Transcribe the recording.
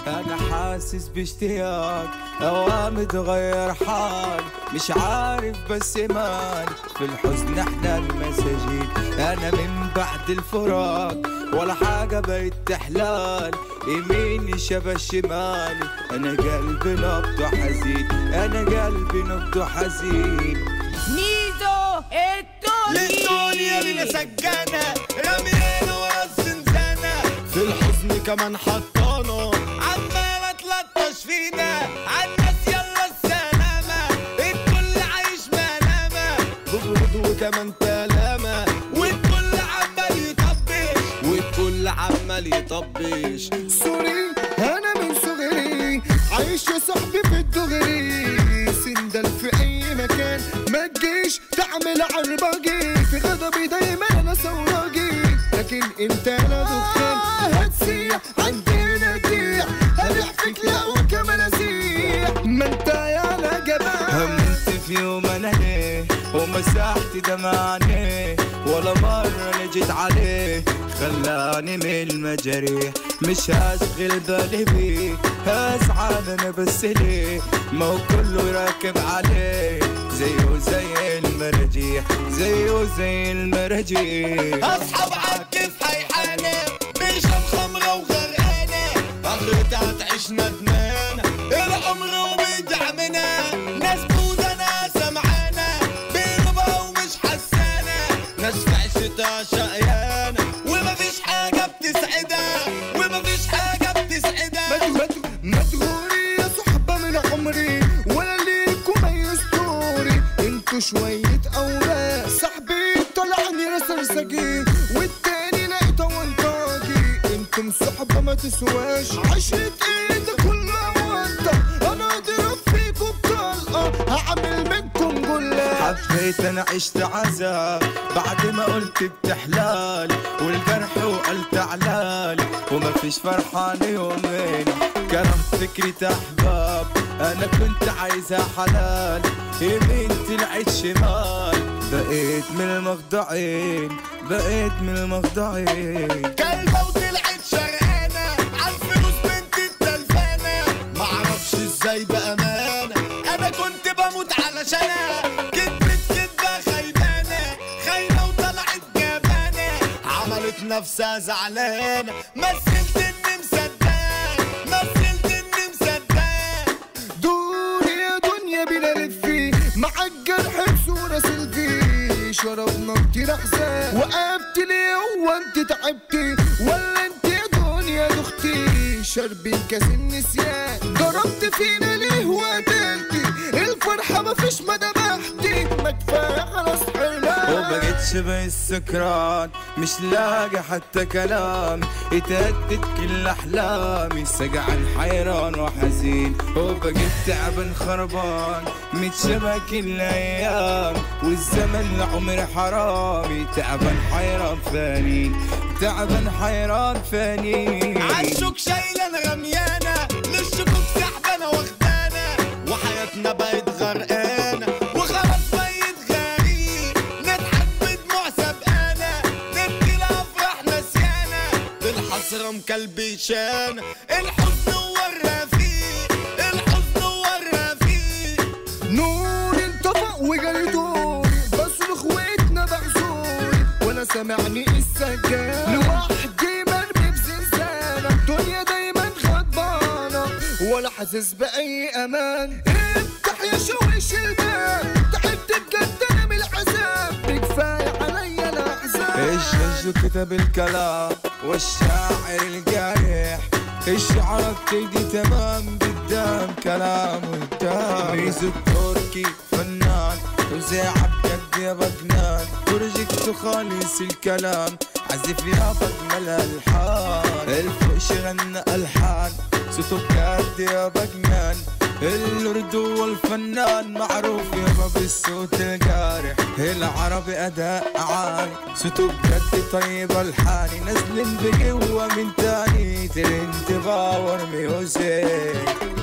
انا حاسس باشتياق اوام تغير حال مش عارف بس مال في الحزن احنا المساجين انا من بعد الفراق ولا حاجة بقت تحلال يميني شبه شمالي انا قلبي نبضه حزين انا قلبي نبضه حزين ميزو للدنيا التوني لنا سجانة رمينا ورا الزنزانة في الحزن كمان حطانا عمالة تلطش فينا عالناس يلا السلامة الكل عايش ملامة ببرد وكمان تلامة والكل عمال يطبش والكل عمال يطبش سوري انا من صغري عايش يا صاحبي في الدغري سندل في اي مكان ما تجيش تعمل عربجي في غضبي دايما انا سوراجي لكن انت لا دخان هتسيح عندنا تضيع هنحفك لا وكمان اسيح ما انت يا لا جبان همت في يوم انا ليه ومسحت دمعاني ولا مرة نجيت عليه خلاني من المجاريح مش هشغل بالي بيه هزعل انا بس ليه ما هو كله راكب عليه زيه زي المراجيح زيه زي المراجيح اصحاب عالكيف حيحانة بيشرب خمرة وغرقانة اخرتها هتعيش ندمانة العمر وبيدعمنا ناس بودة ناس معانا بيربى ومش حسانة ناس في عيشتها شقيانة ومفيش حاجة بتسعدها ومفيش حاجة بتسعدها مدغوري يا صحبة من عمري ولا ليكم اي ستوري انتوا شوية اوراق صاحبي طلعني رسرسجي والتاني لقيته وانطاجي انتم صحبة ما تسواش عشرة ايدك كلها وانت انا اضرب فيكم بطلقة هعمل منكم جلاش حبيت انا عشت عذاب بعد ما قلت بتحلال والجرح وقلت علال وما فيش فرحان يومين كرم فكرة احباب انا كنت عايزها حلال يمين طلعت شمال بقيت من المخدعين بقيت من المخدعين كلبة وطلعت شرقانة عالفلوس بنت التلفانة معرفش ازاي بأمانة أنا كنت بموت علشانها كدبت كدبة خيبانة خاينة وطلعت جبانة عملت نفسها زعلانة مثلت إني مصدقة مثلت إني مصدقة دوري يا دنيا بلا لفي مع الجرح بصورة سيلفي شربنا كتير احزان وقفت ليه هو انت تعبتي ولا انت يا دنيا دختي شربي كاس النسيان ضربت فينا ليه وقتلتي الفرحة مفيش ما دبحتي ما كفاية خلاص حلال وبقيت شبه السكران مش لاقي حتى كلام اتهدد كل احلامي سقعان حيران وحزين وبقيت تعبان خربان متشبه كل ايام والزمن لعمر حرامي تعبان حيران فانين تعبان حيران فانين عالشوك شايلة رميانة للشكوك سحبانة واخدانة وحياتنا بقت غرقانة وخلاص بقيت غريب نضحك بدموع سبقانة نبكي لأفراح نسيانة الحسرة مكلبشانة الحزن هو الرفيق الحزن هو الرفيق نور انطفأ وجالي دوري بصرخ واتنا بحزوري ولا سامعني السجان لوحدي مرمي بزنزانة الدنيا دايما غضبانة ولا حاسس بأي أمان افتح يا شويش الباب تعبت بجد أنا من العذاب بكفاية عليا الأحزان الجج كتب الكلام والشاعر الجارح الشعر بتدي تمام قدام كلام قدام ميزو التركي فنان توزيع بجد يا بجنان بروجكت خالص الكلام عزف يا بجمل الحان الفوش غنى الحان صوته بجد يا بجنان الأردو والفنان معروف يابا بالصوت الجارح العربي أداء عالي صوته بجد طيب الحاني نازلين بقوة من تاني ترند باور ميوزك